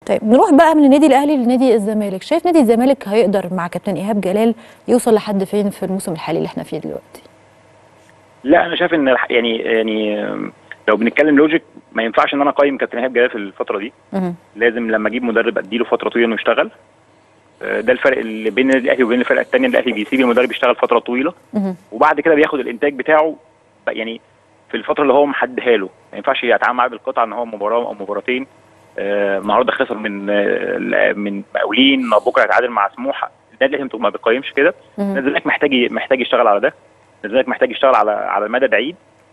طيب نروح بقى من النادي الاهلي لنادي الزمالك شايف نادي الزمالك هيقدر مع كابتن ايهاب جلال يوصل لحد فين في الموسم الحالي اللي احنا فيه دلوقتي لا انا شايف ان الح- يعني يعني لو بنتكلم لوجيك ما ينفعش ان انا اقيم كابتن ايهاب جلال في الفتره دي مهم. لازم لما اجيب مدرب اديله فتره طويله انه يشتغل آه، ده الفرق اللي بين النادي الاهلي وبين الفرقه الثانيه الاهلي بيسيب المدرب يشتغل فتره طويله مهم. وبعد كده بياخد الانتاج بتاعه بقى يعني في الفتره اللي هو محددها له ما ينفعش يتعامل معاه بالقطعه ان هو مباراه او مباراتين آه، النهارده خسر من آه، من مقاولين بكره هيتعادل مع سموحه النادي الاهلي ما بيقيمش كده مهم. النادي الزمالك محتاج محتاج يشتغل على ده النادي الزمالك محتاج يشتغل على على المدى بعيد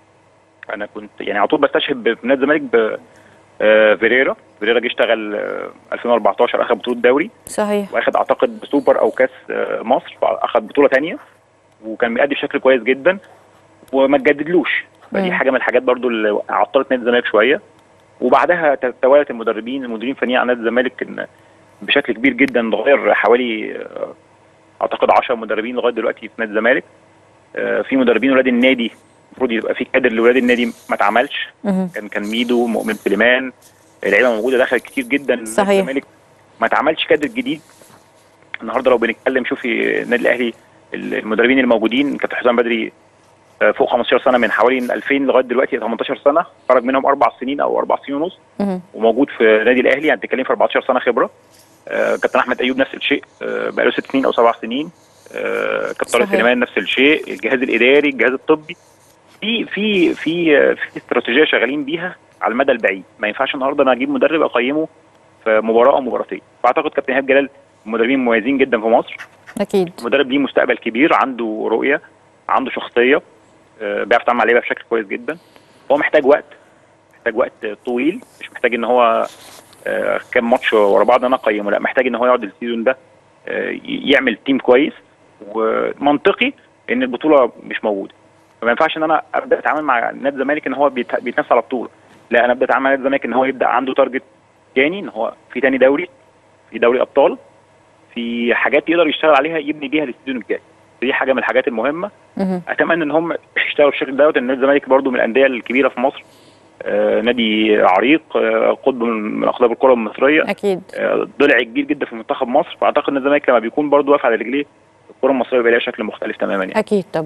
انا كنت يعني على طول بستشهد ب- بنادي الزمالك ب آه، فيريرا فيريرا جه اشتغل آه، 2014 اخذ بطوله دوري صحيح واخد اعتقد سوبر او كاس آه، مصر فاخد بطوله تانية وكان بيأدي بشكل كويس جدا وما تجددلوش فدي مم. حاجه من الحاجات برضو اللي عطلت نادي الزمالك شويه وبعدها ت- توالت المدربين المديرين الفنيين على نادي الزمالك إن بشكل كبير جدا اتغير حوالي آه، اعتقد 10 مدربين لغايه دلوقتي في نادي الزمالك آه، في مدربين ولاد النادي المفروض يبقى في كادر لولاد النادي ما اتعملش مهم. كان كان ميدو مؤمن سليمان اللعيبه موجوده دخلت كتير جدا نادي صحيح. الزمالك ما اتعملش كادر جديد النهارده لو بنتكلم شوفي النادي الاهلي المدربين الموجودين كابتن حسام بدري آه، فوق 15 سنه من حوالي 2000 لغايه دلوقتي 18 سنه خرج منهم اربع سنين او اربع سنين ونص مهم. وموجود في النادي الاهلي يعني بتتكلم في 14 سنه خبره آه، كابتن احمد ايوب نفس الشيء آه، بقاله ست سنين او سبع سنين آه، كابتن طارق صحيح. سليمان نفس الشيء الجهاز الاداري الجهاز الطبي في في في آه، في استراتيجيه شغالين بيها على المدى البعيد ما ينفعش النهارده انا اجيب مدرب اقيمه في مباراه او مباراتين فاعتقد كابتن ايهاب جلال مدربين مميزين جدا في مصر اكيد مدرب ليه مستقبل كبير عنده رؤيه عنده شخصيه آه، بيعرف يتعامل مع اللعيبه بشكل كويس جدا هو محتاج وقت محتاج وقت طويل مش محتاج ان هو آه، كام ماتش ورا بعض انا اقيمه لا محتاج ان هو يقعد السيزون ده آه، ي- يعمل تيم كويس ومنطقي ان البطوله مش موجوده فما ينفعش ان انا ابدا اتعامل مع نادي الزمالك ان هو بيت- بيتنافس على بطوله لا انا ابدا اتعامل مع نادي الزمالك ان هو يبدا عنده تارجت تاني ان هو في تاني دوري في دوري ابطال في حاجات يقدر يشتغل عليها يبني بيها السيزون الجاي دي حاجه من الحاجات المهمه مهم. اتمنى ان هم يشتغلوا بالشكل دوت ان نادي الزمالك برضو من الانديه الكبيره في مصر آه نادي عريق آه قطب من من اقطاب الكره المصريه اكيد آه ضلع كبير جدا في منتخب مصر فاعتقد ان الزمالك لما بيكون برضو واقف على رجليه الكره المصريه بيبقى لها شكل مختلف تماما يعني اكيد طب